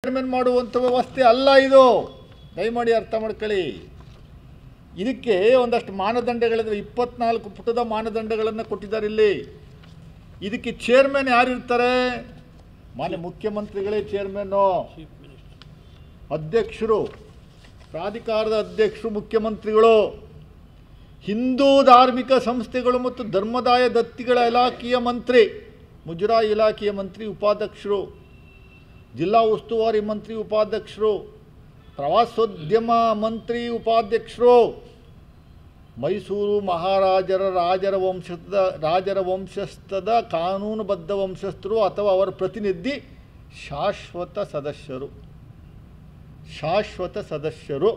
chairman ಮಾಡುವಂಥ ವ್ಯವಸ್ಥೆ ಅಲ್ಲ ಇದು ದಯಮಾಡಿ ಅರ್ಥ ಮಾಡ್ಕೊಳ್ಳಿ ಇದಕ್ಕೆ ಒಂದಷ್ಟು ಮಾನದಂಡಗಳಿವೆ ಇಪ್ಪತ್ನಾಲ್ಕು ಪುಟದ ಮಾನದಂಡಗಳನ್ನು ಕೊಟ್ಟಿದ್ದಾರೆ ಇಲ್ಲಿ ಇದಕ್ಕೆ ಚೇರ್ಮನ್ ಯಾರು ಇರ್ತಾರೆ ಮಾನ್ಯ ಮುಖ್ಯಮಂತ್ರಿಗಳೇ ಚೇರ್ಮನ್ನು ಅಧ್ಯಕ್ಷರು ಪ್ರಾಧಿಕಾರದ ಅಧ್ಯಕ್ಷರು ಮುಖ್ಯಮಂತ್ರಿಗಳು ಹಿಂದೂ ಧಾರ್ಮಿಕ ಸಂಸ್ಥೆಗಳು ಮತ್ತು ಧರ್ಮದಾಯ ದತ್ತಿಗಳ ಇಲಾಖೆಯ ಮಂತ್ರಿ ಮುಜರಾಯಿ ಇಲಾಖೆಯ ಮಂತ್ರಿ ಉಪಾಧ್ಯಕ್ಷರು ಜಿಲ್ಲಾ ಉಸ್ತುವಾರಿ ಮಂತ್ರಿ ಉಪಾಧ್ಯಕ್ಷರು ಪ್ರವಾಸೋದ್ಯಮ ಮಂತ್ರಿ ಉಪಾಧ್ಯಕ್ಷರು ಮೈಸೂರು ಮಹಾರಾಜರ ರಾಜರ ವಂಶದ ರಾಜರ ವಂಶಸ್ಥದ ಕಾನೂನುಬದ್ಧ ವಂಶಸ್ಥರು ಅಥವಾ ಅವರ ಪ್ರತಿನಿಧಿ ಶಾಶ್ವತ ಸದಸ್ಯರು ಶಾಶ್ವತ ಸದಸ್ಯರು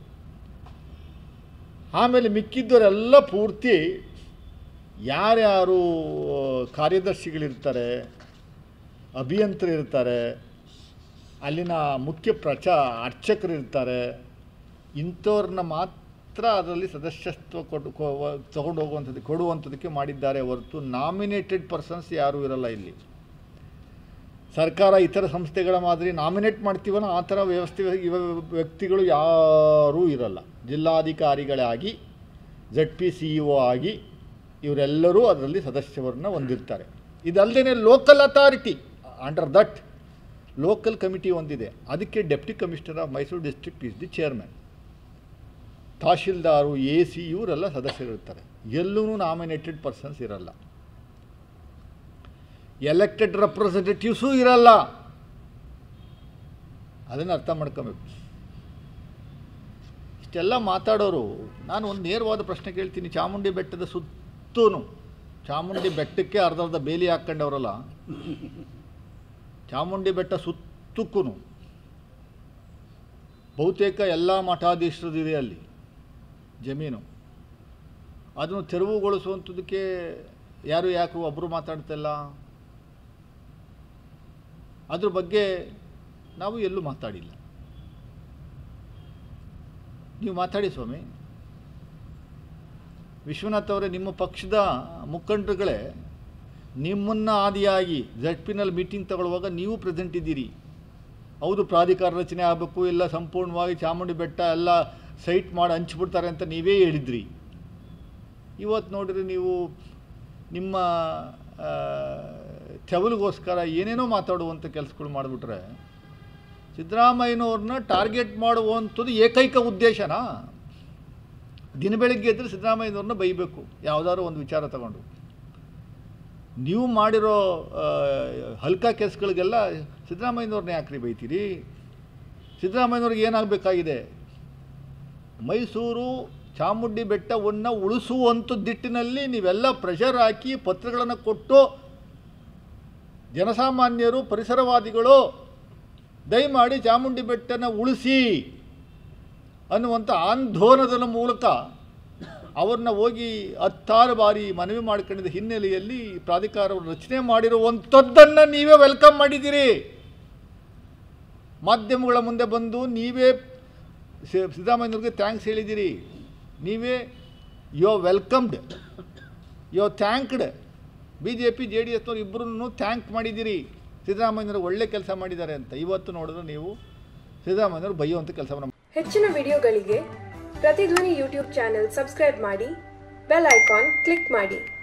ಆಮೇಲೆ ಮಿಕ್ಕಿದ್ದವರೆಲ್ಲ ಪೂರ್ತಿ ಯಾರ್ಯಾರು ಕಾರ್ಯದರ್ಶಿಗಳಿರ್ತಾರೆ ಅಭಿಯಂತರು ಇರ್ತಾರೆ ಅಲ್ಲಿನ ಮುಖ್ಯ ಪ್ರಚ ಅರ್ಚಕರು ಇರ್ತಾರೆ ಇಂಥವ್ರನ್ನ ಮಾತ್ರ ಅದರಲ್ಲಿ ಸದಸ್ಯತ್ವ ಕೊಟ್ಟು ತೊಗೊಂಡು ಹೋಗುವಂಥದ್ದು ಕೊಡುವಂಥದ್ದಕ್ಕೆ ಮಾಡಿದ್ದಾರೆ ಹೊರತು ನಾಮಿನೇಟೆಡ್ ಪರ್ಸನ್ಸ್ ಯಾರೂ ಇರಲ್ಲ ಇಲ್ಲಿ ಸರ್ಕಾರ ಇತರ ಸಂಸ್ಥೆಗಳ ಮಾದರಿ ನಾಮಿನೇಟ್ ಮಾಡ್ತೀವಲ್ಲ ಆ ಥರ ವ್ಯವಸ್ಥೆ ಇವ ವ್ಯಕ್ತಿಗಳು ಯಾರೂ ಇರಲ್ಲ ಜಿಲ್ಲಾಧಿಕಾರಿಗಳಾಗಿ Z P C E O ಆಗಿ ಇವರೆಲ್ಲರೂ ಅದರಲ್ಲಿ ಸದಸ್ಯವರನ್ನ ಹೊಂದಿರ್ತಾರೆ ಇದಲ್ಲದೆ local authority under that local committee ಒಂದಿದೆ ಅದಕ್ಕೆ deputy commissioner of Mysuru district is the chairman tahsildar A C ಇವರೆಲ್ಲ ಸದಸ್ಯರಿರ್ತಾರೆ ಎಲ್ಲೂ ನಾಮಿನೇಟೆಡ್ ಪರ್ಸನ್ಸ್ ಇರಲ್ಲ ಎಲೆಕ್ಟೆಡ್ ರೆಪ್ರೆಸೆಂಟೇಟಿವ್ಸೂ ಇರಲ್ಲ ಅದನ್ನು ಅರ್ಥ ಮಾಡ್ಕೊಬೇಕು ಇಷ್ಟೆಲ್ಲ ಮಾತಾಡೋರು ನಾನು ಒಂದು ನೇರವಾದ ಪ್ರಶ್ನೆ ಕೇಳ್ತೀನಿ ಚಾಮುಂಡಿ ಬೆಟ್ಟದ ಸುತ್ತೂ ಚಾಮುಂಡಿ ಬೆಟ್ಟಕ್ಕೆ ಅರ್ಧ ಅರ್ಧ ಬೇಲಿ ಹಾಕ್ಕೊಂಡವ್ರಲ್ಲ ಚಾಮುಂಡಿ ಬೆಟ್ಟ ಸುತ್ತಕ್ಕೂ ಬಹುತೇಕ ಎಲ್ಲ ಮಠಾಧೀಶರದಿದೆ ಅಲ್ಲಿ ಜಮೀನು ಅದನ್ನು ತೆರವುಗೊಳಿಸುವಂಥದ್ದಕ್ಕೆ ಯಾರು ಯಾಕೆ ಒಬ್ಬರು ಮಾತಾಡ್ತಿಲ್ಲ ಅದ್ರ ಬಗ್ಗೆ ನಾವು ಎಲ್ಲೂ ಮಾತಾಡಿಲ್ಲ ನೀವು ಮಾತಾಡಿ ಸ್ವಾಮಿ ವಿಶ್ವನಾಥ್ ಅವರೇ ನಿಮ್ಮ ಪಕ್ಷದ ಮುಖಂಡರುಗಳೇ ನಿಮ್ಮನ್ನು ಆದಿಯಾಗಿ ಜಡ್ ಪಿನಲ್ಲಿ ಮೀಟಿಂಗ್ ತಗೊಳ್ಳುವಾಗ ನೀವು ಪ್ರೆಸೆಂಟ್ ಇದ್ದೀರಿ ಹೌದು ಪ್ರಾಧಿಕಾರ ರಚನೆ ಆಗಬೇಕು ಇಲ್ಲ ಸಂಪೂರ್ಣವಾಗಿ ಚಾಮುಂಡಿ ಬೆಟ್ಟ ಎಲ್ಲ ಸೈಟ್ ಮಾಡಿ ಹಂಚ್ಬಿಡ್ತಾರೆ ಅಂತ ನೀವೇ ಹೇಳಿದ್ರಿ ಇವತ್ತು ನೋಡಿದ್ರೆ ನೀವು ನಿಮ್ಮ ಆ, ತೆವಲಿಗೋಸ್ಕರ ಏನೇನೋ ಮಾತಾಡುವಂಥ ಕೆಲಸಗಳು ಮಾಡಿಬಿಟ್ರೆ ಸಿದ್ದರಾಮಯ್ಯನವ್ರನ್ನ ಟಾರ್ಗೆಟ್ ಮಾಡುವಂಥದ್ದು ಏಕೈಕ ಉದ್ದೇಶನಾ ದಿನ ಬೆಳಿಗ್ಗೆ ಎದ್ದರೆ ಸಿದ್ದರಾಮಯ್ಯನವ್ರನ್ನ ಬೈಬೇಕು ಯಾವುದಾದ್ರು ಒಂದು ವಿಚಾರ ತಗೊಂಡು ನೀವು ಮಾಡಿರೋ ಆ, ಹಲ್ಕ ಕೇಸ್ಗಳಿಗೆಲ್ಲ ಸಿದ್ದರಾಮಯ್ಯನವ್ರನ್ನ ಯಾಕ್ರಿ ಬೈತೀರಿ ಸಿದ್ದರಾಮಯ್ಯನವ್ರಿಗೆ ಏನಾಗಬೇಕಾಗಿದೆ ಮೈಸೂರು ಚಾಮುಂಡಿ ಬೆಟ್ಟವನ್ನು ಉಳಿಸುವಂಥ ದಿಟ್ಟಿನಲ್ಲಿ ನೀವೆಲ್ಲ ಪ್ರೆಷರ್ ಹಾಕಿ ಪತ್ರಗಳನ್ನು ಕೊಟ್ಟು ಜನಸಾಮಾನ್ಯರು ಪರಿಸರವಾದಿಗಳು ದಯಮಾಡಿ ಚಾಮುಂಡಿ ಬೆಟ್ಟನ ಉಳಿಸಿ ಅನ್ನುವಂಥ ಆಂದೋಲನದ ಮೂಲಕ ಅವ್ರನ್ನ ಹೋಗಿ ಹತ್ತಾರು ಬಾರಿ ಮನವಿ ಮಾಡ್ಕೊಂಡಿದ್ದ ಹಿನ್ನೆಲೆಯಲ್ಲಿ ಪ್ರಾಧಿಕಾರವನ್ನು ರಚನೆ ಮಾಡಿರುವಂಥದ್ದನ್ನು ನೀವೇ ವೆಲ್ಕಮ್ ಮಾಡಿದ್ದೀರಿ ಮಾಧ್ಯಮಗಳ ಮುಂದೆ ಬಂದು ನೀವೇ ಸಿ- ಸಿದ್ದರಾಮಯ್ಯವ್ರಿಗೆ ಥ್ಯಾಂಕ್ಸ್ ಹೇಳಿದ್ದೀರಿ ನೀವೇ you are welcomed you are thanked B J P J D ಎಸ್ನವ್ರು ಇಬ್ಬರನ್ನು ಥ್ಯಾಂಕ್ ಮಾಡಿದ್ದೀರಿ ಸಿದ್ದರಾಮಯ್ಯನವರು ಒಳ್ಳೆ ಕೆಲಸ ಮಾಡಿದ್ದಾರೆ ಅಂತ ಇವತ್ತು ನೋಡಿದ್ರೆ ನೀವು ಸಿದ್ದರಾಮಯ್ಯನವರು ಬೈಯುವಂಥ ಕೆಲಸವನ್ನು ಹೆಚ್ಚಿನ ವಿಡಿಯೋಗಳಿಗೆ ಪ್ರತಿಧ್ವನಿ ಯೂಟ್ಯೂಬ್ ಚಾನೆಲ್ ಸಬ್ಸ್ಕ್ರೈಬ್ ಮಾಡಿ ಬೆಲ್ ಐಕಾನ್ ಕ್ಲಿಕ್ ಮಾಡಿ